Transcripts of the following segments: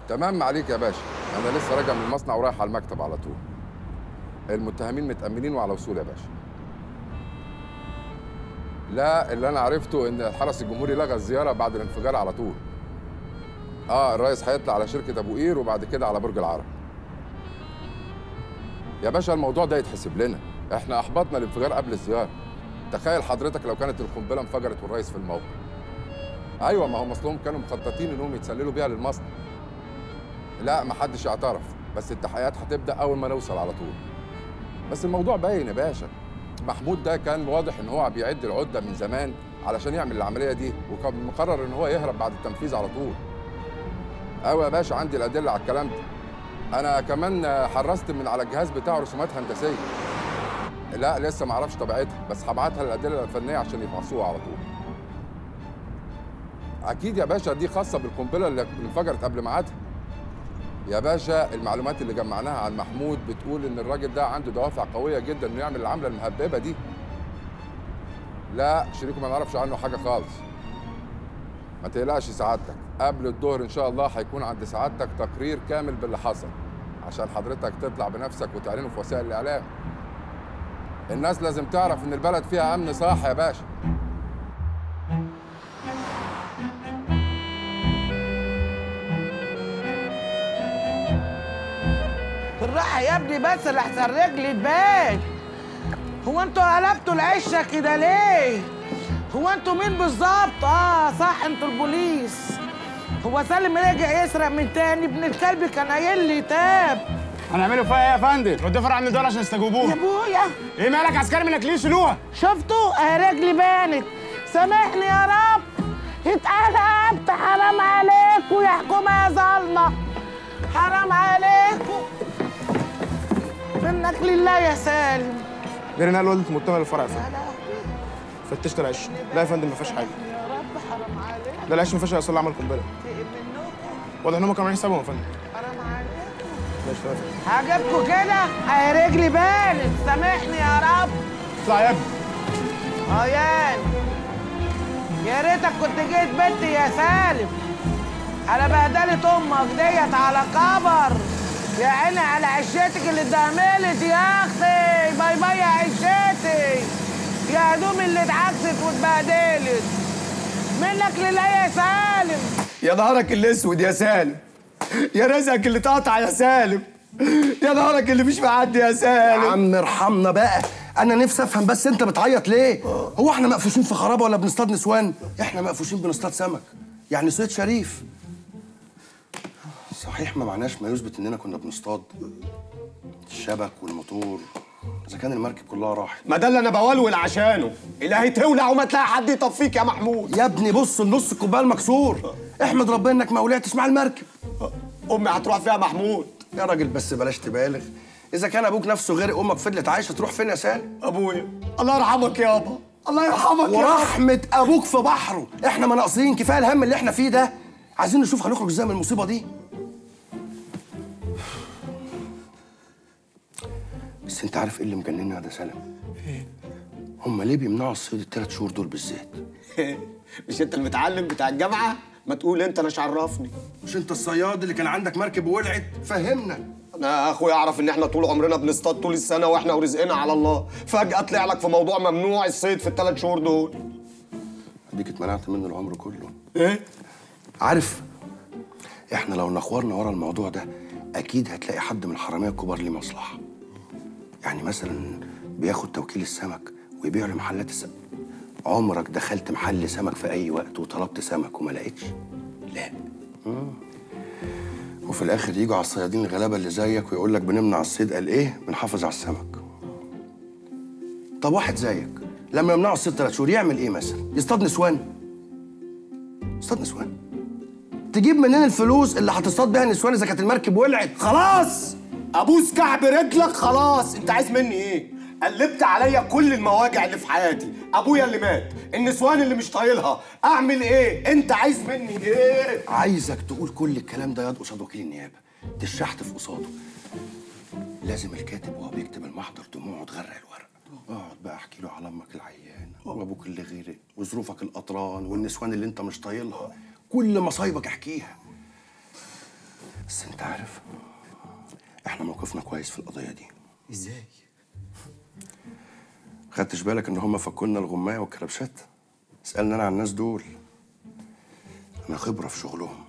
تمام عليك يا باشا انا لسه راجع من المصنع ورايح على المكتب على طول المتهمين متأمنين وعلى وصول يا باشا لا اللي انا عرفته ان الحرس الجمهوري لغى الزياره بعد الانفجار على طول اه الرئيس هيطلع على شركه ابو قير وبعد كده على برج العرب يا باشا الموضوع ده يتحسب لنا احنا احبطنا الانفجار قبل الزياره تخيل حضرتك لو كانت القنبله انفجرت والرئيس في الموقع ايوه ما هم اصلهم كانوا مخططين انهم يتسللوا بيها للمصنع لا ما حدش اعترف بس التحقيقات هتبدا اول ما نوصل على طول بس الموضوع باين يا باشا محمود ده كان واضح ان هو بيعد العده من زمان علشان يعمل العمليه دي وكان مقرر ان هو يهرب بعد التنفيذ على طول ايوه يا باشا عندي الادله على الكلام ده انا كمان حرست من على الجهاز بتاعه رسومات هندسيه لا لسه ما اعرفش طبيعتها بس هبعتها للادله الفنيه عشان يفحصوها على طول اكيد يا باشا دي خاصه بالقنبله اللي انفجرت قبل ميعادها يا باشا المعلومات اللي جمعناها عن محمود بتقول ان الراجل ده عنده دوافع قويه جدا انه يعمل العمله المهببه دي لا شريكه ما نعرفش عنه حاجه خالص ما تقلقش سعادتك قبل الظهر ان شاء الله هيكون عند سعادتك تقرير كامل باللي حصل عشان حضرتك تطلع بنفسك وتعلنه في وسائل الاعلام الناس لازم تعرف ان البلد فيها امن صح يا باشا بالراحة يا ابني بس لحسن رجلي تبان هو انتوا قلبتوا العشة كده ليه؟ هو انتوا مين بالظبط؟ اه صح انتوا البوليس هو سالم رجع يسرق من تاني ابن الكلب كان قايل لي تاب هنعمله فيها ايه يا فندم؟ ودفر عن دول عشان يا يستجوبوها ابويا ايه مالك عسكري منك ليه شيلوها؟ شفتوا اهي رجلي بانت سامحني يا رب اتقلبت حرام عليكم يا حكومة يا ظالمة حرام عليكم منك لله يا سالم غير انها والدة متهم للفرع يا فندم فتشت العش لا يا فندم ما فيهاش حاجه يا رب حرام عليك ده العش ما فيهاش اصلا عمل قنبله واضح ان هم كانوا عاملين حسابهم يا فندم حرام عليكم ماشي تمام يا فندم. عجبكوا كده اهي رجلي بانت سامحني يا رب اطلع يا ابني اه يعني يا ريتك كنت جيت بنتي يا سالم على بهدلة امك ديت على كبر يا عيني على عشتك اللي اتدهملت يا اختي باي باي يا عشتي يا هدومي اللي اتعكست واتبهدلت منك لله يا سالم يا نهارك الاسود يا سالم يا رزقك اللي اتقطع يا سالم يا نهارك اللي مش معدي يا يا سالم عم ارحمنا بقى انا نفسي افهم بس انت بتعيط ليه هو احنا مقفوشين في خرابه ولا بنصطاد نسوان احنا مقفوشين بنصطاد سمك يعني صيد شريف صحيح ما معناش ما يثبت اننا كنا بنصطاد الشبك والموتور اذا كان المركب كلها راحت ما ده اللي انا بولول عشانه الهي تولع وما تلاقي حد يطفيك يا محمود يا ابني بص النص الكوبايه المكسور احمد ربنا انك ما ولعتش مع المركب امي هتروح فيها محمود يا راجل بس بلاش تبالغ اذا كان ابوك نفسه غير امك فضلت عايشه تروح فين يا سالم ابويا الله يرحمك يابا الله يرحمك يابا ورحمة أبوك في بحره، إحنا ما ناقصين كفاية الهم اللي إحنا فيه ده. عايزين نشوف هنخرج إزاي من المصيبة دي. بس أنت عارف إيه اللي مجننا يا ده سلام؟ هم ليه بيمنعوا الصيد الثلاث شهور دول بالذات؟ مش انت المتعلم بتاع الجامعه ما تقول انت انا مش عرفني مش أنت الصياد اللي كان عندك مركب وولعت؟ فهمنا. انا اخويا اعرف ان احنا طول عمرنا بنصطاد طول السنه واحنا ورزقنا على الله فجاه طلع لك في موضوع ممنوع الصيد في الثلاث شهور دول أديك اتمنعت منه العمر كله. ايه عارف إحنا لو نخورنا ورا الموضوع ده أكيد هتلاقي حد من الحرامية الكبار ليه مصلحة. يعني مثلا بياخد توكيل السمك ويبيعه لمحلات السمك عمرك دخلت محل سمك في اي وقت وطلبت سمك وما لقيتش لا مم. وفي الاخر يجوا على الصيادين الغلابه اللي زيك ويقول لك بنمنع الصيد قال ايه بنحافظ على السمك طب واحد زيك لما يمنعوا الصيد ثلاث شهور يعمل ايه مثلا يصطاد نسوان يصطاد نسوان تجيب منين الفلوس اللي هتصطاد بيها النسوان اذا كانت المركب ولعت خلاص ابوس كعب رجلك خلاص انت عايز مني ايه قلبت عليا كل المواجع اللي في حياتي ابويا اللي مات النسوان اللي مش طايلها اعمل ايه انت عايز مني ايه عايزك تقول كل الكلام ده ياض قصاد وكيل النيابه تشحت في قصاده لازم الكاتب وهو بيكتب المحضر دموعه تغرق الورق اقعد بقى احكي له على امك العيانه وابوك اللي غيرك وظروفك القطران والنسوان اللي انت مش طايلها كل مصايبك احكيها بس انت عارف احنا موقفنا كويس في القضيه دي ازاي خدتش بالك ان هم فكوا لنا الغمايه والكربشات اسالني انا عن الناس دول انا خبره في شغلهم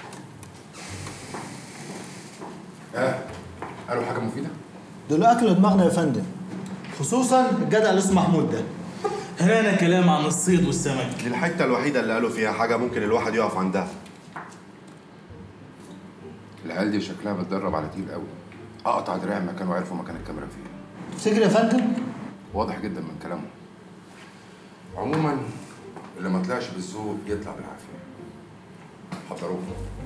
ها قالوا حاجه مفيده دول اكلوا دماغنا يا فندم خصوصا الجدع اللي اسمه محمود ده هنا كلام عن الصيد والسمك دي الحته الوحيده اللي قالوا فيها حاجه ممكن الواحد يقف عندها العيال دي شكلها بتدرب على تقيل قوي اقطع دراع مكان وعرفوا مكان الكاميرا فين تفتكر يا فندم واضح جدا من كلامهم عموما اللي ما طلعش بالذوق يطلع بالعافيه حضروه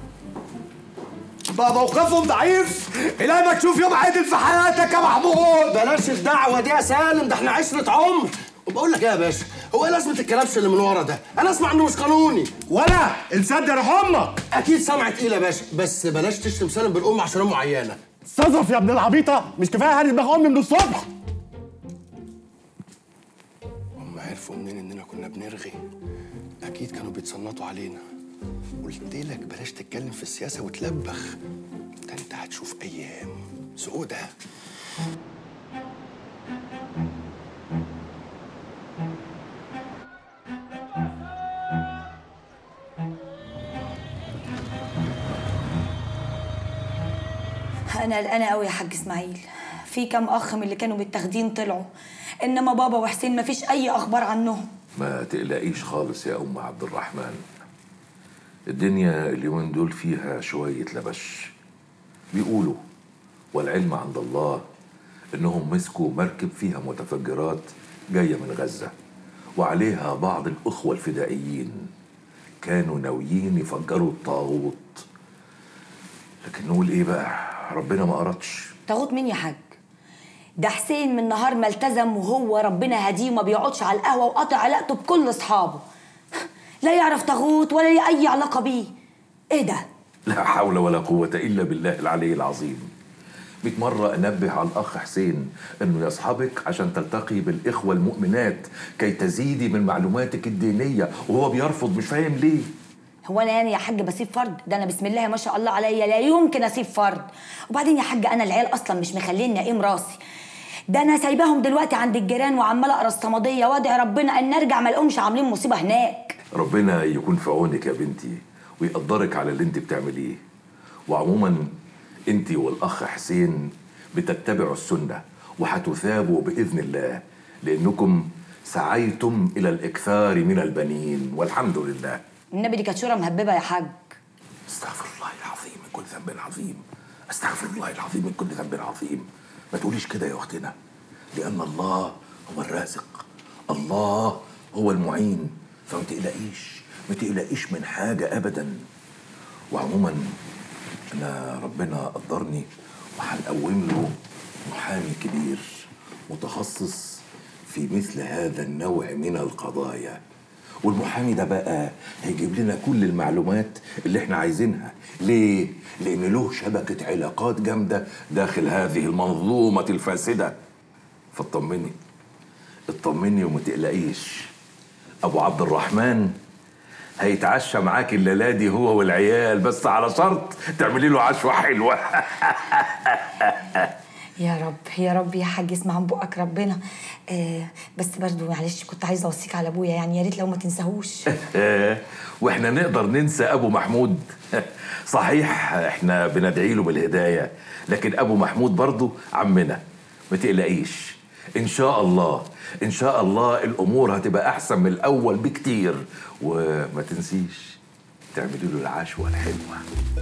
بقى موقفهم ضعيف الى ما تشوف يوم عادل في حياتك يا محمود بلاش الدعوه دي يا سالم ده احنا عشره عمر وبقول لك ايه يا باشا هو ايه لازمه الكلبش اللي من ورا ده انا اسمع انه مش قانوني ولا انسان روح امك اكيد سمع تقيله يا باشا بس بلاش تشتم سالم بالام عشان امه عيانه استظرف يا ابن العبيطه مش كفايه هاني دماغ امي من الصبح هم عرفوا منين اننا كنا بنرغي اكيد كانوا بيتصنطوا علينا قلت لك بلاش تتكلم في السياسه وتلبخ ده انت هتشوف ايام سودة انا قلقانه قوي يا حاج اسماعيل في كام اخ من اللي كانوا متاخدين طلعوا انما بابا وحسين مفيش اي اخبار عنهم ما تقلقيش خالص يا ام عبد الرحمن الدنيا اليومين دول فيها شويه لبش بيقولوا والعلم عند الله انهم مسكوا مركب فيها متفجرات جايه من غزه وعليها بعض الاخوه الفدائيين كانوا ناويين يفجروا الطاغوت لكن نقول ايه بقى ربنا ما اردش تاخد مين يا حاج ده حسين من نهار ما التزم وهو ربنا هديه ما بيقعدش على القهوه وقاطع علاقته بكل اصحابه لا يعرف تاغوت ولا ليه اي علاقه بيه ايه ده لا حول ولا قوة إلا بالله العلي العظيم مئة مرة أنبه على الأخ حسين أنه يصحبك عشان تلتقي بالإخوة المؤمنات كي تزيدي من معلوماتك الدينية وهو بيرفض مش فاهم ليه هو انا يعني يا حاج بسيب فرد ده انا بسم الله ما شاء الله عليا لا يمكن اسيب فرد وبعدين يا حاج انا العيال اصلا مش مخليني اقيم راسي ده انا سايباهم دلوقتي عند الجيران وعماله اقرا الصمديه وادعي ربنا ان ارجع ما الاقيهمش عاملين مصيبه هناك ربنا يكون في عونك يا بنتي ويقدرك على اللي انت بتعمليه وعموما انت والأخ حسين بتتبعوا السنة وهتثابوا بإذن الله لأنكم سعيتم إلى الإكثار من البنين والحمد لله النبي دي كانت شوره مهببه يا حاج استغفر الله العظيم من كل ذنب عظيم استغفر الله العظيم من كل ذنب عظيم ما تقوليش كده يا اختنا لان الله هو الرازق الله هو المعين فما تقلقيش ما تقلقيش من حاجه ابدا وعموما انا ربنا قدرني وهنقوم له محامي كبير متخصص في مثل هذا النوع من القضايا والمحامي ده بقى هيجيب لنا كل المعلومات اللي احنا عايزينها ليه؟ لأن له شبكة علاقات جامدة داخل هذه المنظومة الفاسدة فاطمني اطمني وما تقلقيش أبو عبد الرحمن هيتعشى معاك الليلة دي هو والعيال بس على شرط تعملي له عشوة حلوة يا رب يا رب يا حاج اسمع عن بقك ربنا آه بس برضو معلش كنت عايزه اوصيك على ابويا يعني يا ريت لو ما تنساهوش واحنا نقدر ننسى ابو محمود صحيح احنا بندعي له بالهدايه لكن ابو محمود برضه عمنا ما تقلقيش ان شاء الله ان شاء الله الامور هتبقى احسن من الاول بكتير وما تنسيش تعملي له العشوه الحلوه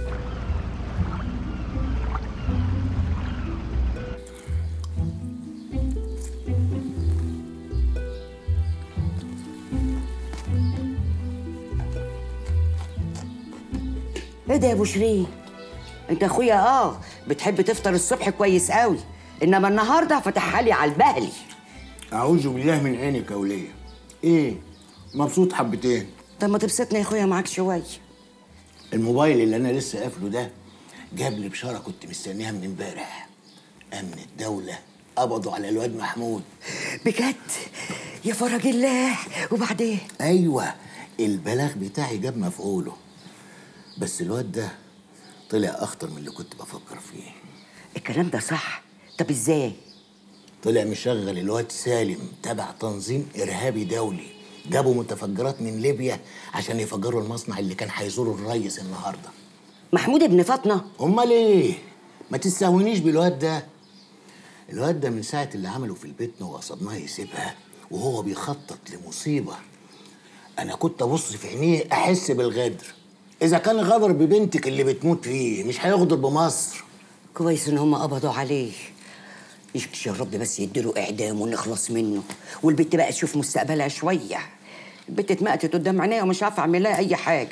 ايه ده يا ابو شيرين انت اخويا اه بتحب تفطر الصبح كويس قوي انما النهارده فتحها لي على البهلي اعوذ بالله من عينك يا وليه ايه مبسوط حبتين طب ما تبسطني يا اخويا معاك شويه الموبايل اللي انا لسه قافله ده جاب لي بشاره كنت مستنيها من امبارح امن الدوله قبضوا على الواد محمود بجد يا فرج الله وبعدين ايوه البلاغ بتاعي جاب مفعوله بس الواد ده طلع اخطر من اللي كنت بفكر فيه الكلام ده صح طب ازاي طلع مشغل الواد سالم تبع تنظيم ارهابي دولي جابوا متفجرات من ليبيا عشان يفجروا المصنع اللي كان هيزوره الريس النهارده محمود ابن فاطمه امال ايه ما تستهونيش بالواد ده الواد ده من ساعه اللي عمله في البيت وقصدناه يسيبها وهو بيخطط لمصيبه انا كنت ابص في عينيه احس بالغدر اذا كان غدر ببنتك اللي بتموت فيه مش هيغدر بمصر كويس ان هم قبضوا عليه يا رب بس يديله اعدام ونخلص منه والبت بقى تشوف مستقبلها شويه البت اتمقتت قدام عينيها ومش عارفه اعمل لها اي حاجه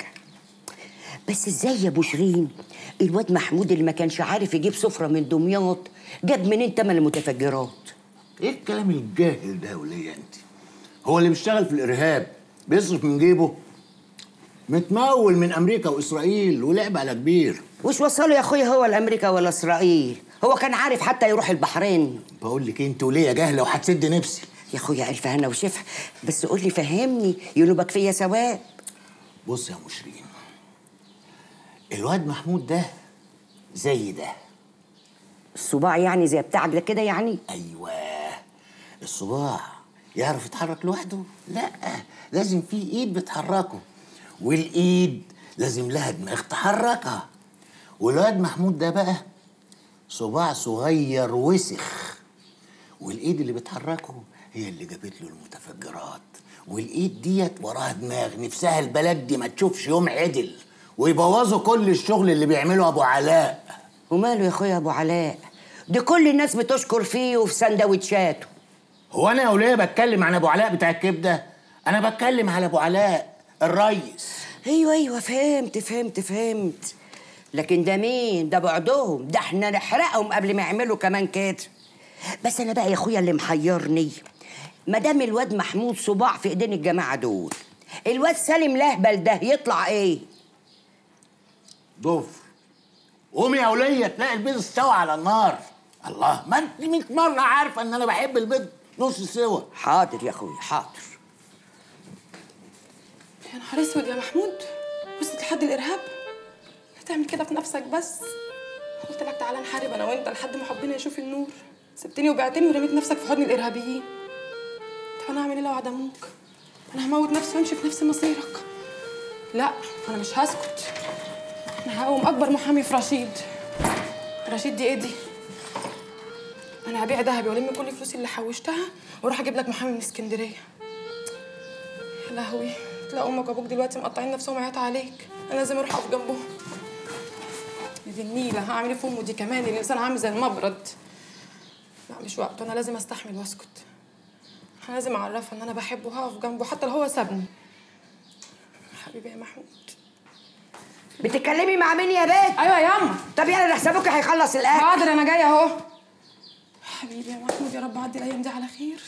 بس ازاي يا ابو شيرين الواد محمود اللي ما كانش عارف يجيب سفره من دمياط جاب منين تمن المتفجرات ايه الكلام الجاهل ده وليه انت هو اللي بيشتغل في الارهاب بيصرف من جيبه متمول من امريكا واسرائيل ولعب على كبير وش وصله يا اخويا هو لامريكا ولا اسرائيل هو كان عارف حتى يروح البحرين بقول لك انت وليه جاهله وهتسد نفسي يا اخويا الف هنا وشفا بس قول لي فهمني ينوبك فيا ثواب بص يا مشرين الواد محمود ده زي ده الصباع يعني زي بتاعك ده كده يعني ايوه الصباع يعرف يتحرك لوحده لا لازم في ايد بتحركه والايد لازم لها دماغ تحركها والواد محمود ده بقى صباع صغير وسخ والايد اللي بتحركه هي اللي جابت له المتفجرات والايد ديت وراها دماغ نفسها البلد دي ما تشوفش يوم عدل ويبوظوا كل الشغل اللي بيعمله ابو علاء وماله يا اخويا ابو علاء دي كل الناس بتشكر فيه وفي سندوتشاته هو انا يا وليه بتكلم عن ابو علاء بتاع الكبده انا بتكلم على ابو علاء الريس ايوه ايوه فهمت فهمت فهمت لكن ده مين ده بعدهم ده احنا نحرقهم قبل ما يعملوا كمان كده بس انا بقى يا اخويا اللي محيرني ما دام الواد محمود صباع في ايدين الجماعه دول الواد سالم لهبل ده يطلع ايه ضفر قومي يا وليه تلاقي البيض استوى على النار الله ما انت 100 مره عارفه ان انا بحب البيض نص سوا حاضر يا اخويا حاضر يا نهار اسود يا محمود وصلت لحد الارهاب تعمل كده في نفسك بس قلت لك تعالى نحارب انا وانت لحد ما حبنا يشوف النور سبتني وبعتني ورميت نفسك في حضن الارهابيين طب انا هعمل ايه لو عدموك انا هموت نفسي وامشي في نفس مصيرك لا انا مش هسكت انا هقوم اكبر محامي في رشيد رشيد دي ايه دي انا هبيع ذهبي والم كل فلوسي اللي حوشتها واروح اجيب لك محامي من اسكندريه يا لهوي تلاقي امك وابوك دلوقتي مقطعين نفسهم عياط عليك انا لازم اروح اقف جنبهم دي النيله هعمل ايه في امه دي كمان الانسان عامل زي المبرد لا مش وقته انا لازم استحمل واسكت انا لازم اعرفها ان انا بحبه وهقف جنبه حتى لو هو سابني حبيبي يا محمود بتتكلمي مع مين يا بنت ايوه يا اما طب يلا ده حسابك هيخلص الاكل حاضر انا جايه اهو حبيبي يا محمود يا رب عدي الايام دي على خير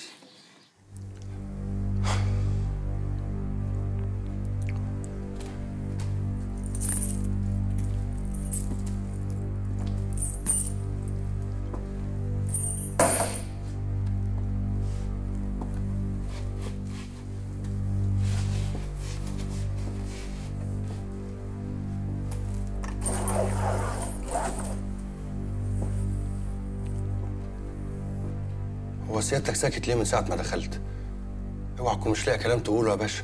هو سيادتك ساكت ليه من ساعة ما دخلت؟ اوعى تكون مش لاقي كلام تقوله يا باشا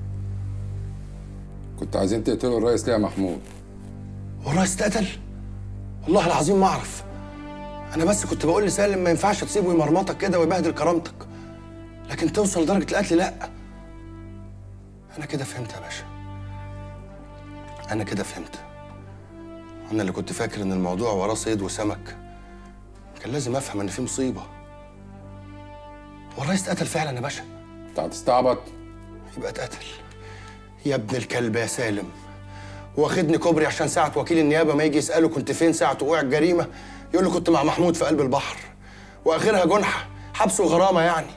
كنت عايزين تقتلوا الرئيس ليه يا محمود هو الرئيس اتقتل؟ والله العظيم ما اعرف انا بس كنت بقول لسالم ما ينفعش تسيبه يمرمطك كده ويبهدل كرامتك لكن توصل لدرجة القتل لا انا كده فهمت يا باشا انا كده فهمت انا اللي كنت فاكر ان الموضوع وراه صيد وسمك كان لازم افهم ان في مصيبه هو الرئيس اتقتل فعلا يا باشا انت هتستعبط يبقى اتقتل يا ابن الكلب يا سالم واخدني كوبري عشان ساعة وكيل النيابة ما يجي يسأله كنت فين ساعة وقوع الجريمة يقول له كنت مع محمود في قلب البحر وآخرها جنحة حبس وغرامة يعني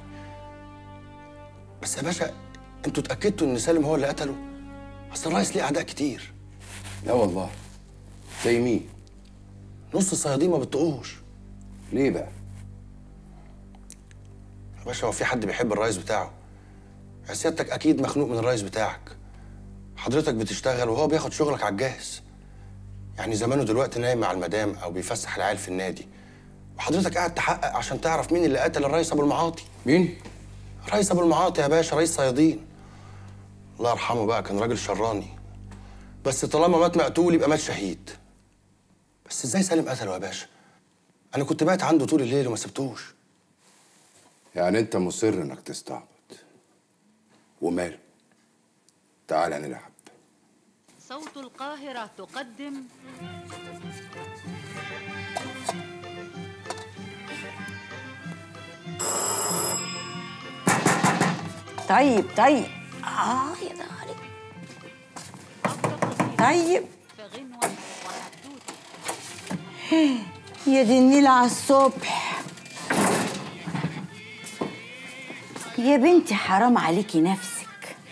بس يا باشا انتوا اتأكدتوا إن سالم هو اللي قتله؟ أصل الرئيس ليه أعداء كتير لا والله زي مين؟ نص الصيادين ما بتطقوش ليه بقى؟ يا باشا هو في حد بيحب الرئيس بتاعه يا سيادتك أكيد مخنوق من الرئيس بتاعك حضرتك بتشتغل وهو بياخد شغلك على الجاهز يعني زمانه دلوقتي نايم مع المدام او بيفسح العيال في النادي وحضرتك قاعد تحقق عشان تعرف مين اللي قتل الرئيس ابو المعاطي مين رئيس ابو المعاطي يا باشا رئيس صيادين الله يرحمه بقى كان راجل شراني بس طالما مات مقتول يبقى مات شهيد بس ازاي سالم قتله يا باشا انا كنت بات عنده طول الليل وما سبتوش يعني انت مصر انك تستعبط وماله تعال نلعب صوت القاهرة تقدم طيب طيب اه يا نهاري طيب يا دي النيل على الصبح يا بنتي حرام عليكي نفسك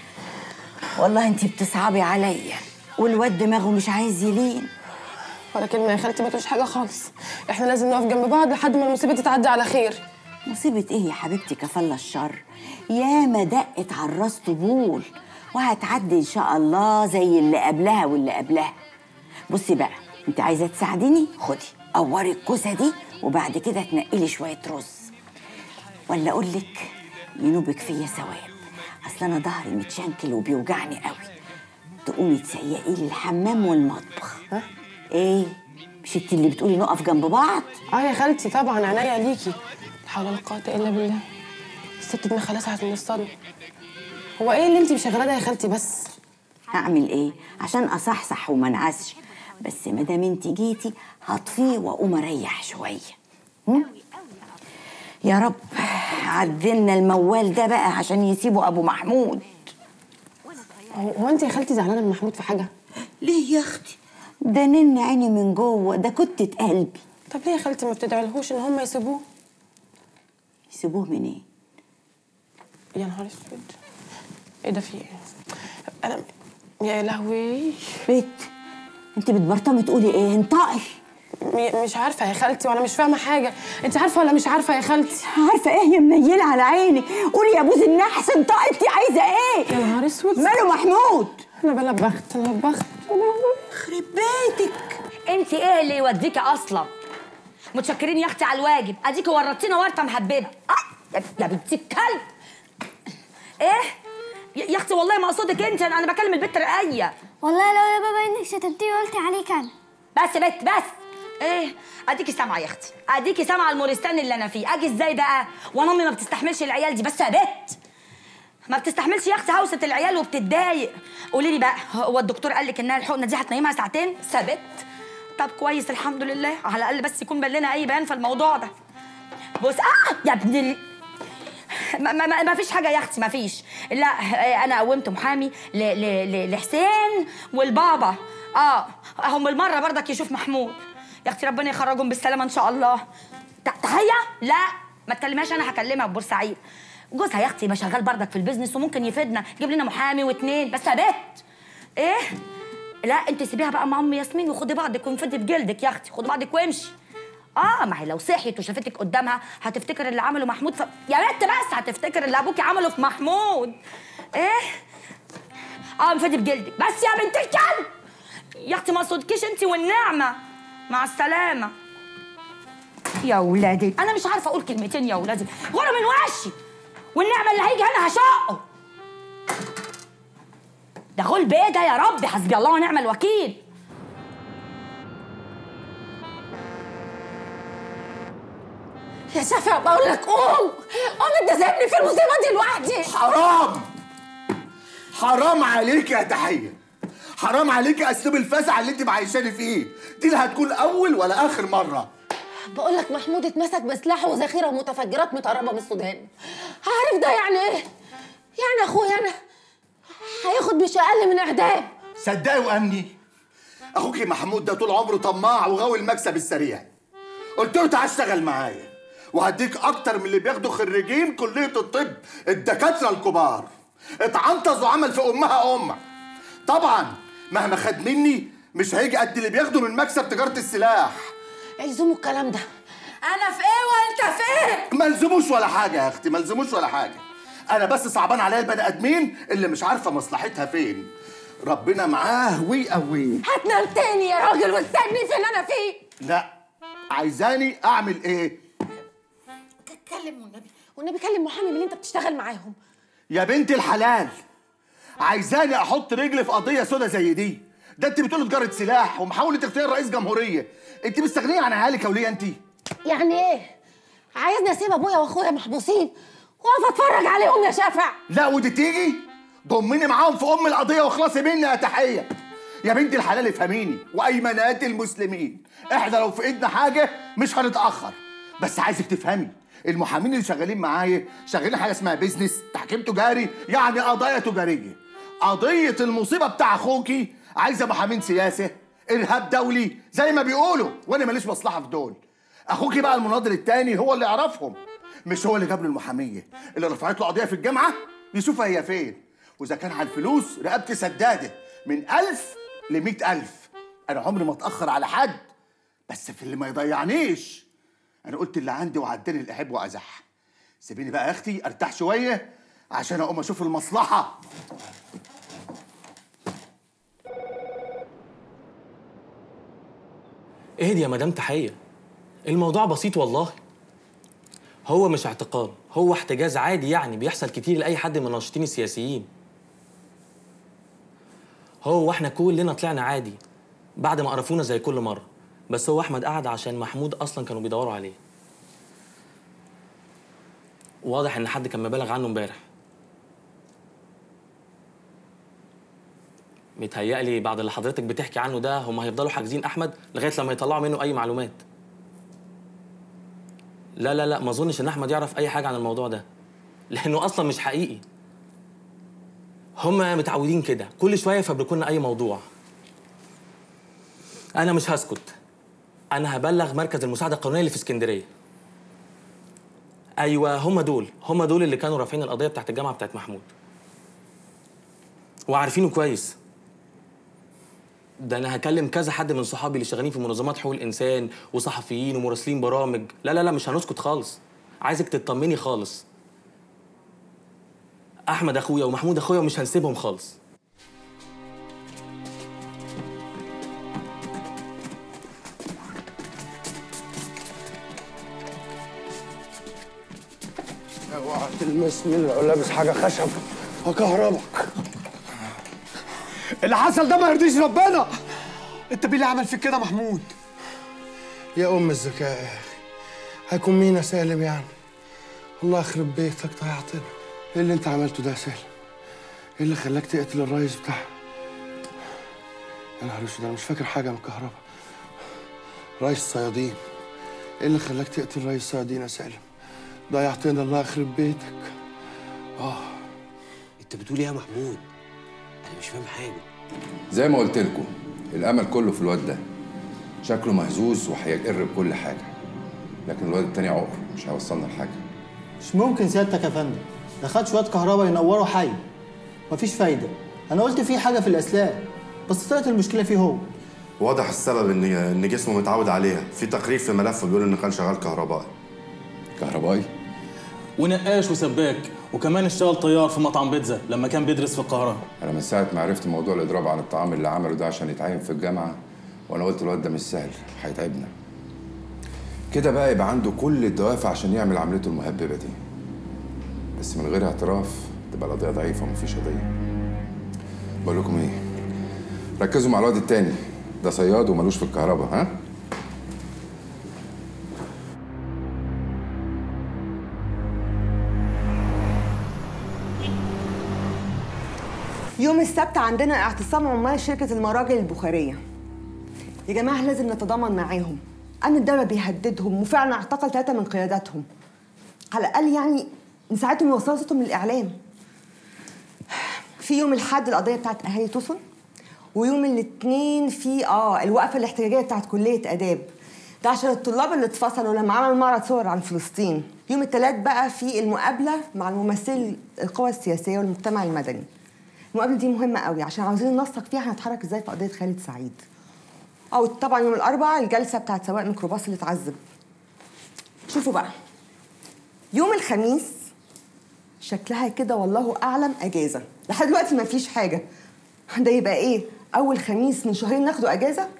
والله انتي بتصعبي عليا والواد دماغه مش عايز يلين ولا كلمه يا خالتي ما تقولش حاجه خالص احنا لازم نقف جنب بعض لحد ما المصيبه دي تعدي على خير مصيبة ايه يا حبيبتي كفالة الشر ياما دقت على الراس طبول وهتعدي ان شاء الله زي اللي قبلها واللي قبلها بصي بقى انت عايزه تساعديني خدي قوري الكوسه دي وبعد كده تنقلي شويه رز ولا اقول لك ينوبك فيا ثواب اصل انا ظهري متشنكل وبيوجعني قوي تقومي تسيقي لي الحمام والمطبخ ها ايه مش انت اللي بتقولي نقف جنب بعض اه يا خالتي طبعا عينيا ليكي لا حول ولا قوه الا بالله الست دماغها لسعت من الصدمه هو ايه اللي انت مشغلاه ده يا خالتي بس اعمل ايه عشان اصحصح وما انعسش بس ما دام انت جيتي هطفيه واقوم اريح شويه هم؟ يا رب عدلنا الموال ده بقى عشان يسيبوا ابو محمود هو هو انت يا خالتي زعلانه من محمود في حاجه ليه يا اختي ده نن عيني من جوه ده كتة قلبي طب ليه يا خالتي ما بتدعيلهوش ان هم يسيبوه يسيبوه منين يا نهار اسود ايه ده في ايه انا يا لهوي بت انت بتبرطمي تقولي ايه انطقي م- مش عارفه يا خالتي وانا مش فاهمه حاجه انت عارفه ولا مش عارفه يا خالتي عارفه ايه يا منيله على عيني قولي يا بوز النحس انطقي انت عايزه ايه يا نهار اسود ماله محمود انا بلا بخت انا بخت يخرب بيتك انت ايه اللي يوديكي اصلا متشكرين يا اختي على الواجب اديكي ورطتينا ورطه محببه اه يا- يا بنت الكلب ايه يا يا اختي والله ما اقصدك انت انا أنا بكلم البت رقيه والله لو يا بابا انك شتمتيه وقلتي عليه كان بس بت بس ايه اديكي سامعه يا اختي اديكي سامعه المورستان اللي انا فيه اجي ازاي بقى وانا امي ما بتستحملش العيال دي بس يا بت ما بتستحملش يا اختي هوسه العيال وبتتضايق قولي لي بقى هو الدكتور قال لك انها الحقنه دي هتنيمها ساعتين ثابت طب كويس الحمد لله على الاقل بس يكون بان لنا اي بيان في الموضوع ده بص اه يا ابن ال... ما, ما, ما- ما فيش حاجه يا اختي ما فيش لا آه، انا قومت محامي ل... ل... ل... لحسين والبابا اه هم المره برضك يشوف محمود يا اختي ربنا يخرجهم بالسلامه ان شاء الله ت- تحيه لا ما تكلمهاش انا هكلمها في بورسعيد جوزها يا اختي ما شغال برضك في البيزنس وممكن يفيدنا يجيب لنا محامي واتنين بس يا بت ايه لا انت سيبيها بقى مع ام ياسمين وخدي بعضك وانفدي بجلدك يا اختي خدي بعضك وامشي اه ما هي لو صحيت وشافتك قدامها هتفتكر اللي عمله محمود ف... يا بنت بس هتفتكر اللي ابوكي عمله في محمود ايه اه انفدي بجلدك بس يا بنت الكلب يا اختي ما صدكيش انت والنعمه مع السلامه يا ولادي انا مش عارفه اقول كلمتين يا ولادي غوروا من وشي والنعمه اللي هيجي هنا هشقه ده غلب ايه ده يا رب حسبي الله ونعم الوكيل يا شافع بقول لك قوم قوم انت سايبني في المصيبه دي لوحدي حرام حرام عليك يا تحية حرام عليك يا اسلوب الفزع اللي انت معيشاني فيه دي لا هتكون اول ولا اخر مره بقول لك محمود اتمسك بسلاح وذخيره ومتفجرات متهربه من السودان عارف ده يعني ايه يعني اخويا انا هياخد مش اقل من اعدام صدقي وامني اخوك محمود ده طول عمره طماع وغاوي المكسب السريع قلت له تعال اشتغل معايا وهديك اكتر من اللي بياخدوا خريجين كليه الطب الدكاتره الكبار اتعنطز وعمل في امها ام طبعا مهما خد مني مش هيجي قد اللي بياخده من مكسب تجاره السلاح الزموا الكلام ده انا في ايه وانت فين ملزموش ولا حاجه يا اختي ملزموش ولا حاجه انا بس صعبان عليا البني ادمين اللي مش عارفه مصلحتها فين ربنا معاه ويقويه هتنام تاني يا راجل واستني في اللي انا فيه لا عايزاني اعمل ايه اتكلم والنبي والنبي كلم محامي من اللي انت بتشتغل معاهم يا بنت الحلال عايزاني احط رجلي في قضيه سودا زي دي ده انت بتقولي تجاره سلاح ومحاوله اغتيال رئيس جمهوريه انت مستغنيه عن اهالي كوليه انت يعني ايه عايزني اسيب ابويا واخويا محبوسين واقف اتفرج عليهم يا شافع لا ودي تيجي ضمني معاهم في ام القضيه واخلصي مني يا تحيه يا بنت الحلال افهميني وايمانات المسلمين احنا لو في ايدنا حاجه مش هنتاخر بس عايزك تفهمي المحامين اللي شغالين معايا شغالين حاجه اسمها بيزنس تحكيم تجاري يعني قضايا تجاريه قضيه المصيبه بتاع اخوكي عايزه محامين سياسه ارهاب دولي زي ما بيقولوا وانا ماليش مصلحه في دول اخوكي بقى المناضل التاني هو اللي يعرفهم مش هو اللي جاب له المحاميه اللي رفعت له قضيه في الجامعه يشوفها هي فين واذا كان على الفلوس رقبتي سداده من ألف لمئة ألف أنا عمري ما أتأخر على حد بس في اللي ما يضيعنيش أنا قلت اللي عندي وعداني الأحب وأزح سيبيني بقى يا أختي أرتاح شوية عشان أقوم أشوف المصلحة اهدي يا مدام تحية الموضوع بسيط والله هو مش اعتقال هو احتجاز عادي يعني بيحصل كتير لأي حد من الناشطين السياسيين هو احنا كلنا طلعنا عادي بعد ما قرفونا زي كل مرة بس هو أحمد قعد عشان محمود أصلا كانوا بيدوروا عليه واضح إن حد كان مبالغ عنه امبارح متهيألي بعد اللي حضرتك بتحكي عنه ده هم هيفضلوا حاجزين أحمد لغاية لما يطلعوا منه أي معلومات لا لا لا ما أظنش إن أحمد يعرف أي حاجة عن الموضوع ده لأنه أصلا مش حقيقي هم متعودين كده كل شوية يفبركوا لنا أي موضوع أنا مش هسكت أنا هبلغ مركز المساعدة القانونية اللي في اسكندرية أيوة هم دول هم دول اللي كانوا رافعين القضية بتاعت الجامعة بتاعت محمود وعارفينه كويس ده انا هكلم كذا حد من صحابي اللي شغالين في منظمات حقوق الانسان وصحفيين ومراسلين برامج لا لا لا مش هنسكت خالص عايزك تطمني خالص احمد اخويا ومحمود اخويا ومش هنسيبهم خالص اوعى تلمسني لو لابس حاجه خشب هكهربك اللي حصل ده ما يرضيش ربنا انت مين اللي عمل فيك كده محمود يا ام الذكاء يا اخي هيكون مين يا سالم يعني الله يخرب بيتك ضيعتنا ايه اللي انت عملته ده يا سالم ايه اللي خلاك تقتل الرئيس بتاعها يا نهار اسود انا مش فاكر حاجه من الكهرباء رئيس الصيادين ايه اللي خلاك تقتل رئيس الصيادين يا سالم ضيعتنا الله يخرب بيتك اه انت بتقول ايه يا محمود انا مش فاهم حاجه زي ما قلت لكم الامل كله في الواد ده شكله مهزوز وهيقر بكل حاجه لكن الواد التاني عقر مش هيوصلنا لحاجه مش ممكن سيادتك يا فندم ده خد شويه كهرباء ينوروا حي مفيش فايده انا قلت في حاجه في الاسلاك بس طلعت المشكله فيه هو واضح السبب ان ان جسمه متعود عليها في تقرير في ملفه بيقول انه كان شغال كهربائي كهربائي ونقاش وسباك وكمان اشتغل طيار في مطعم بيتزا لما كان بيدرس في القاهره انا من ساعه ما عرفت موضوع الاضراب عن الطعام اللي عمله ده عشان يتعين في الجامعه وانا قلت الواد ده مش سهل هيتعبنا كده بقى يبقى عنده كل الدوافع عشان يعمل عملته المهببه دي بس من غير اعتراف تبقى القضيه ضعيفه ومفيش قضيه بقول لكم ايه ركزوا مع الواد التاني ده صياد وملوش في الكهرباء ها يوم السبت عندنا اعتصام عمال شركة المراجل البخارية يا جماعة لازم نتضامن معاهم أمن الدولة بيهددهم وفعلا اعتقل ثلاثة من قياداتهم على الأقل يعني نساعدهم يوصلوا صوتهم للإعلام في يوم الأحد القضية بتاعت أهالي توسن ويوم الاثنين في اه الوقفة الاحتجاجية بتاعت كلية آداب ده عشان الطلاب اللي اتفصلوا لما عملوا معرض صور عن فلسطين يوم الثلاث بقى في المقابلة مع الممثلي القوى السياسية والمجتمع المدني المقابله دي مهمه قوي عشان عاوزين ننسق فيها هنتحرك ازاي في قضيه خالد سعيد او طبعا يوم الاربعاء الجلسه بتاعت سواق ميكروباص اللي اتعذب شوفوا بقى يوم الخميس شكلها كده والله اعلم اجازه لحد دلوقتي ما فيش حاجه ده يبقى ايه اول خميس من شهرين ناخده اجازه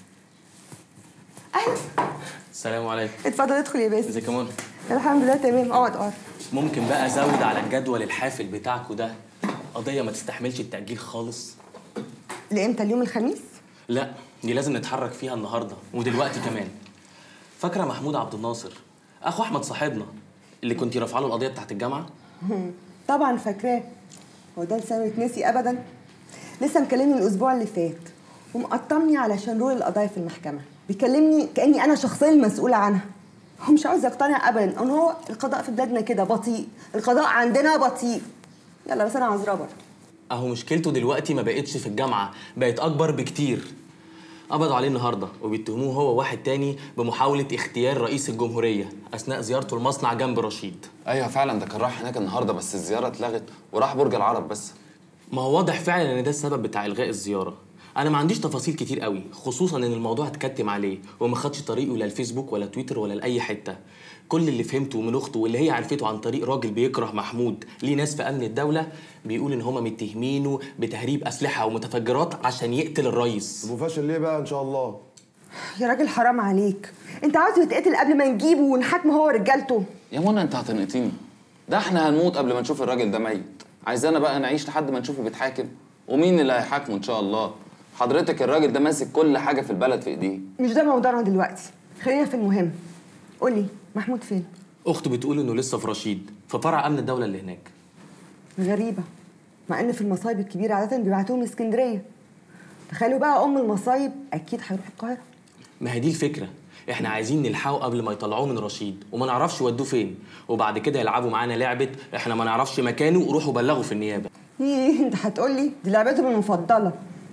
السلام عليكم اتفضل ادخل يا باسم ازيك يا منى الحمد لله تمام اقعد اقعد ممكن بقى ازود على الجدول الحافل بتاعكوا ده قضيه ما تستحملش التاجيل خالص لامتى اليوم الخميس لا دي لازم نتحرك فيها النهارده ودلوقتي كمان فاكره محمود عبد الناصر اخو احمد صاحبنا اللي كنتي رافعه له القضيه بتاعت الجامعه طبعا فاكراه هو ده لسانه يتنسي ابدا لسه مكلمني الاسبوع اللي فات ومقطمني علشان رول القضايا في المحكمه بيكلمني كاني انا شخصيا المسؤوله عنها هو مش عاوز يقتنع ابدا ان هو القضاء في بلادنا كده بطيء القضاء عندنا بطيء يلا بس انا عذربر اهو مشكلته دلوقتي ما بقتش في الجامعه بقت اكبر بكتير قبضوا عليه النهارده وبيتهموه هو واحد تاني بمحاوله اغتيال رئيس الجمهوريه اثناء زيارته المصنع جنب رشيد ايوه فعلا ده كان راح هناك النهارده بس الزياره اتلغت وراح برج العرب بس ما هو واضح فعلا ان ده السبب بتاع الغاء الزياره انا ما عنديش تفاصيل كتير قوي خصوصا ان الموضوع اتكتم عليه وما خدش طريقه لا الفيسبوك ولا تويتر ولا لاي حته كل اللي فهمته من اخته واللي هي عرفته عن طريق راجل بيكره محمود ليه ناس في امن الدوله بيقول ان هما متهمينه بتهريب اسلحه ومتفجرات عشان يقتل الرئيس وفاشل ليه بقى ان شاء الله يا راجل حرام عليك انت عاوز يتقتل قبل ما نجيبه ونحاكمه هو ورجالته يا منى انت هتنقطيني ده احنا هنموت قبل ما نشوف الراجل ده ميت عايزانا بقى نعيش لحد ما نشوفه بيتحاكم ومين اللي هيحاكمه ان شاء الله حضرتك الراجل ده ماسك كل حاجه في البلد في ايديه مش ده موضوعنا دلوقتي خلينا في المهم قولي محمود فين اخته بتقول انه لسه في رشيد في فرع امن الدوله اللي هناك غريبه مع ان في المصايب الكبيره عاده بيبعتوهم اسكندريه تخيلوا بقى ام المصايب اكيد هيروح القاهره ما هي دي الفكره احنا عايزين نلحقه قبل ما يطلعوه من رشيد وما نعرفش ودوه فين وبعد كده يلعبوا معانا لعبه احنا ما نعرفش مكانه وروحوا بلغوا في النيابه ايه انت هتقولي دي لعبتهم المفضله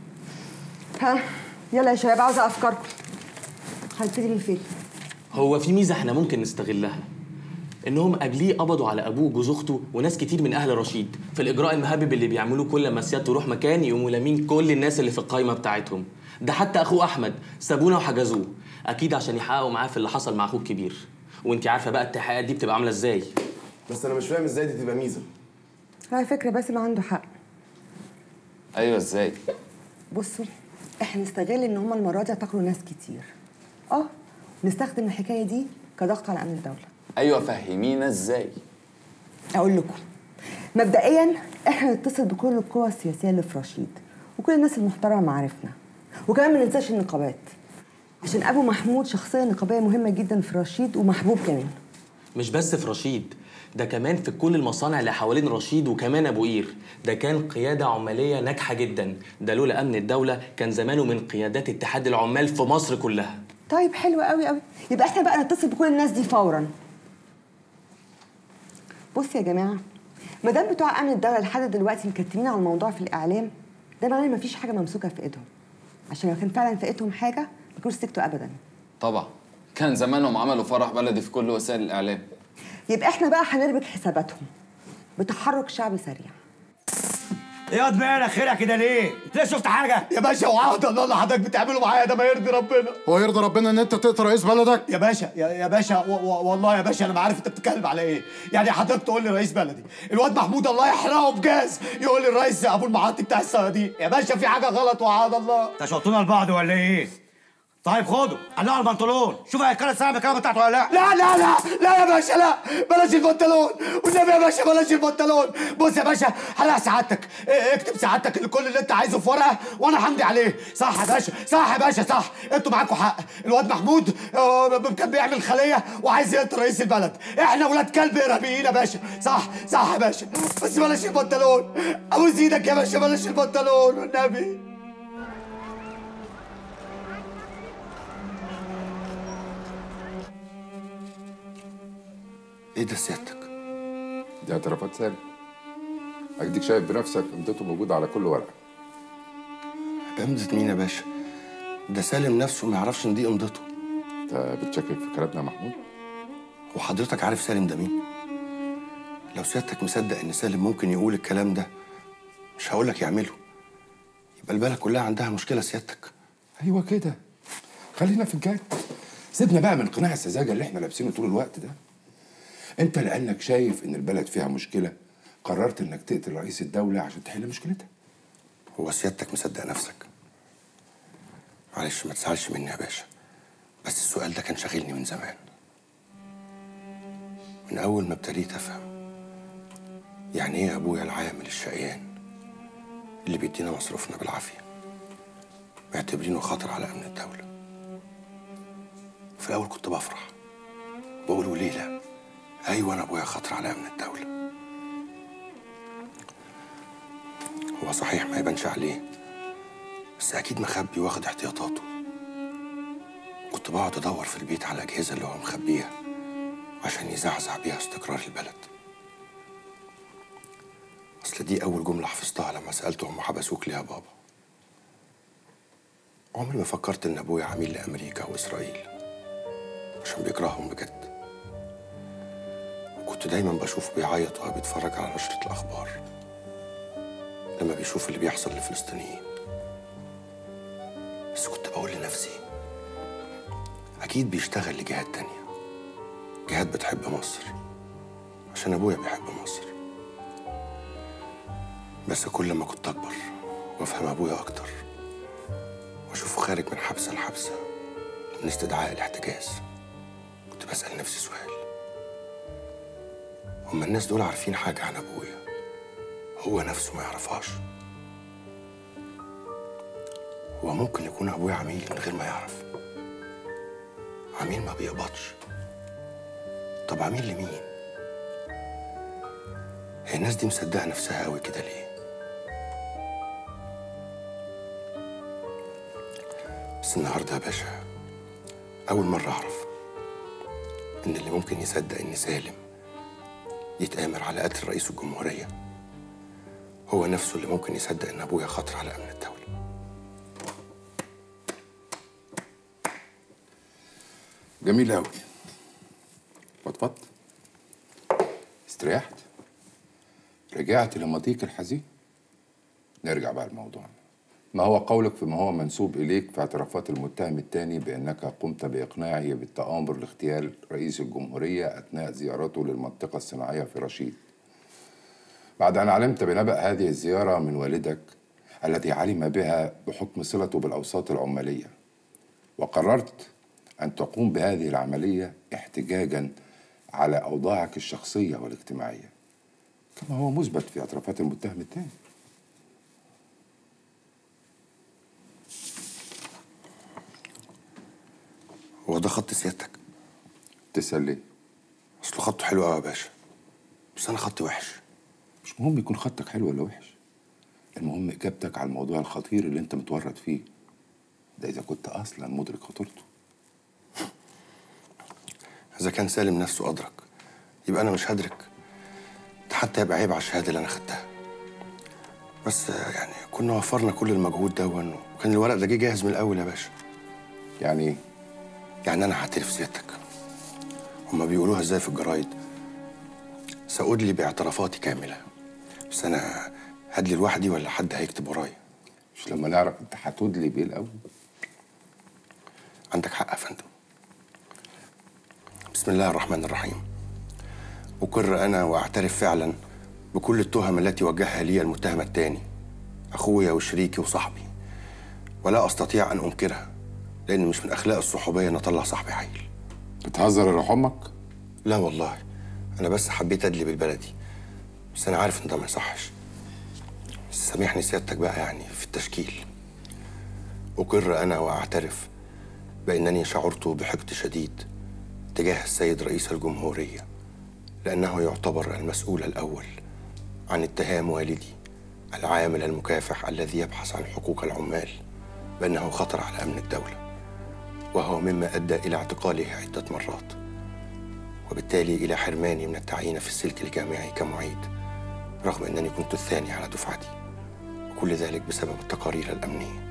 ها يلا يا شباب عاوزه افكاركم هنبتدي من فين هو في ميزه احنا ممكن نستغلها انهم قبليه قبضوا على ابوه وجوز اخته وناس كتير من اهل رشيد في الاجراء المهبب اللي بيعملوه كل ما سيادته يروح مكان يقوموا لامين كل الناس اللي في القايمه بتاعتهم ده حتى اخوه احمد سابونا وحجزوه اكيد عشان يحققوا معاه في اللي حصل مع اخوه الكبير وانت عارفه بقى التحقيقات دي بتبقى عامله ازاي بس انا مش فاهم ازاي دي تبقى ميزه على فكره باسم عنده حق ايوه ازاي بصوا احنا نستغل ان هما المره دي اعتقلوا ناس كتير اه نستخدم الحكايه دي كضغط على امن الدوله ايوه فهمينا ازاي اقول لكم مبدئيا احنا نتصل بكل القوى السياسيه اللي في رشيد وكل الناس المحترمه معارفنا وكمان ما ننساش النقابات عشان ابو محمود شخصيه نقابيه مهمه جدا في رشيد ومحبوب كمان مش بس في رشيد ده كمان في كل المصانع اللي حوالين رشيد وكمان ابو قير ده كان قياده عماليه ناجحه جدا ده لولا امن الدوله كان زمانه من قيادات اتحاد العمال في مصر كلها طيب حلو قوي قوي يبقى احنا بقى نتصل بكل الناس دي فورا بص يا جماعه ما دام بتوع امن الدوله لحد دلوقتي مكتمين على الموضوع في الاعلام ده معناه ان مفيش حاجه ممسوكه في ايدهم عشان لو كان فعلا في ايدهم حاجه ما كانوش سكتوا ابدا طبعا كان زمانهم عملوا فرح بلدي في كل وسائل الاعلام يبقى احنا بقى هنربط حساباتهم بتحرك شعبي سريع ايه يا مالك خيرك كده ليه؟ انت ليه شفت حاجه؟ يا باشا وعهد الله اللي حضرتك بتعمله معايا ده ما يرضي ربنا هو يرضي ربنا ان انت تقتل رئيس بلدك يا باشا يا, يا باشا و و والله يا باشا انا ما عارف انت بتتكلم على ايه يعني حضرتك تقول لي رئيس بلدي الواد محمود الله يحرقه بجاز يقول لي الرئيس ابو المعاطي بتاع الصيادين يا باشا في حاجه غلط وعهد الله انت شطونا لبعض ولا ايه؟ طيب خده قلعوا البنطلون شوف هيكرر الساعه الكلام بتاعته ولا لا لا لا لا لا يا باشا لا بلاش البنطلون والنبي يا باشا بلاش البنطلون بص يا باشا هلا سعادتك اه، اكتب سعادتك كل اللي انت عايزه في ورقه وانا همضي عليه صح يا باشا صح يا باشا صح انتوا معاكم حق الواد محمود اه، كان بيعمل خليه وعايز يقتل رئيس البلد احنا ولاد كلب ارهابيين يا باشا صح صح يا باشا بس بلاش البنطلون ابوس ايدك يا باشا بلاش البنطلون والنبي ايه ده سيادتك؟ دي اعترافات سالم اديك شايف بنفسك امضته موجوده على كل ورقه بمضة مين يا باشا؟ ده سالم نفسه ما يعرفش ان دي امضته انت بتشكك في كلامنا يا محمود وحضرتك عارف سالم ده مين؟ لو سيادتك مصدق ان سالم ممكن يقول الكلام ده مش هقولك يعمله يبقى البلد كلها عندها مشكله سيادتك ايوه كده خلينا في الجد سيبنا بقى من قناع السذاجه اللي احنا لابسينه طول الوقت ده انت لانك شايف ان البلد فيها مشكله قررت انك تقتل رئيس الدوله عشان تحل مشكلتها هو سيادتك مصدق نفسك معلش ما تزعلش مني يا باشا بس السؤال ده كان شاغلني من زمان من أول ما ابتديت أفهم يعني إيه أبويا العامل الشقيان اللي بيدينا مصروفنا بالعافية معتبرينه خطر على أمن الدولة في الأول كنت بفرح بقول وليه لا أيوة أنا أبويا خطر على أمن الدولة هو صحيح ما يبانش عليه بس أكيد مخبي واخد احتياطاته كنت بقعد أدور في البيت على الأجهزة اللي هو مخبيها عشان يزعزع بيها استقرار البلد أصل دي أول جملة حفظتها لما سألته هم حبسوك ليه يا بابا عمري ما فكرت إن أبويا عميل لأمريكا وإسرائيل عشان بيكرههم بجد وكنت دايما بشوفه بيعيط وهو بيتفرج على نشرة الأخبار لما بيشوف اللي بيحصل للفلسطينيين بس كنت بقول لنفسي أكيد بيشتغل لجهات تانية جهات بتحب مصر عشان أبويا بيحب مصر بس كل ما كنت أكبر وأفهم أبويا أكتر وأشوفه خارج من حبسة لحبسة من استدعاء الاحتجاز كنت بسأل نفسي سؤال هما الناس دول عارفين حاجة عن أبويا هو نفسه ما يعرفهاش هو ممكن يكون أبويا عميل من غير ما يعرف عميل ما بيقبضش طب عميل لمين؟ هي الناس دي مصدقة نفسها قوي كده ليه؟ بس النهاردة يا باشا أول مرة أعرف إن اللي ممكن يصدق إن سالم يتآمر على قتل رئيس الجمهورية هو نفسه اللي ممكن يصدق إن أبويا خطر على أمن الدولة جميل أوي فضفضت استريحت رجعت لمضيق الحزين نرجع بقى لموضوعنا ما هو قولك فيما هو منسوب إليك في اعترافات المتهم الثاني بأنك قمت بإقناعه بالتآمر لاغتيال رئيس الجمهورية أثناء زيارته للمنطقة الصناعية في رشيد بعد أن علمت بنبأ هذه الزيارة من والدك الذي علم بها بحكم صلته بالأوساط العمالية وقررت أن تقوم بهذه العملية احتجاجا على أوضاعك الشخصية والاجتماعية كما هو مثبت في اعترافات المتهم الثاني هو ده خط سيادتك تسأل ليه؟ أصله خطه حلو قوي يا باشا بس أنا خطي وحش مش مهم يكون خطك حلو ولا وحش المهم إجابتك على الموضوع الخطير اللي أنت متورط فيه ده إذا كنت أصلا مدرك خطورته إذا كان سالم نفسه أدرك يبقى أنا مش هدرك ده حتى يبقى عيب على الشهادة اللي أنا خدتها بس يعني كنا وفرنا كل المجهود ده وكان الورق ده جه جاهز من الأول يا باشا يعني إيه؟ يعني أنا هعترف سيادتك هما بيقولوها إزاي في الجرايد سأدلي باعترافاتي كاملة بس أنا هدلي لوحدي ولا حد هيكتب ورايا مش لما نعرف أنت هتدلي بإيه الأول عندك حق يا فندم بسم الله الرحمن الرحيم أقر أنا وأعترف فعلا بكل التهم التي وجهها لي المتهم الثاني أخويا وشريكي وصاحبي ولا أستطيع أن أنكرها لأن مش من أخلاق الصحوبية أن أطلع صاحبي عيل بتهزر يا روح أمك؟ لا والله أنا بس حبيت أدلي بالبلدي بس أنا عارف إن ده ما يصحش بس سامحني سيادتك بقى يعني في التشكيل أقر أنا وأعترف بأنني شعرت بحقد شديد تجاه السيد رئيس الجمهورية لأنه يعتبر المسؤول الأول عن اتهام والدي العامل المكافح الذي يبحث عن حقوق العمال بأنه خطر على أمن الدولة وهو مما أدى إلى اعتقاله عدة مرات وبالتالي إلى حرماني من التعيين في السلك الجامعي كمعيد رغم أنني كنت الثاني على دفعتي وكل ذلك بسبب التقارير الأمنية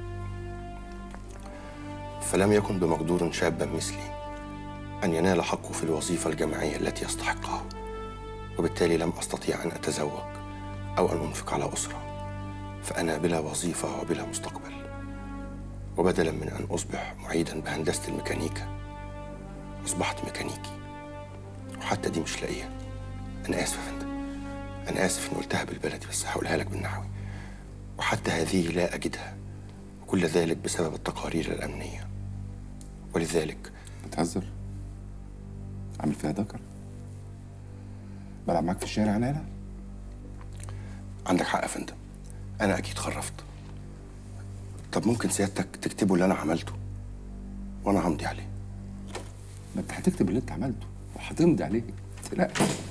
فلم يكن بمقدور شابا مثلي أن ينال حقه في الوظيفة الجامعية التي يستحقها وبالتالي لم أستطيع أن أتزوج أو أن أنفق على أسرة فأنا بلا وظيفة وبلا مستقبل وبدلا من أن أصبح معيدا بهندسة الميكانيكا أصبحت ميكانيكي وحتى دي مش لاقيها أنا آسف يا فندم أنا آسف إني قلتها بالبلدي بس هقولها لك بالنحوي وحتى هذه لا أجدها وكل ذلك بسبب التقارير الأمنية ولذلك بتهزر عامل فيها ذكر بلعب معاك في الشارع انا هنا عندك حق يا فندم أنا أكيد خرفت طب ممكن سيادتك تكتبوا اللي أنا عملته وأنا همضي عليه ما انت هتكتب اللي انت عملته وهتمضي عليه لا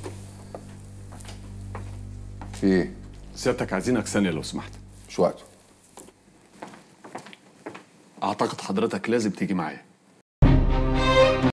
في ايه؟ سيادتك عايزينك ثانية لو سمحت مش وقته أعتقد حضرتك لازم تيجي معايا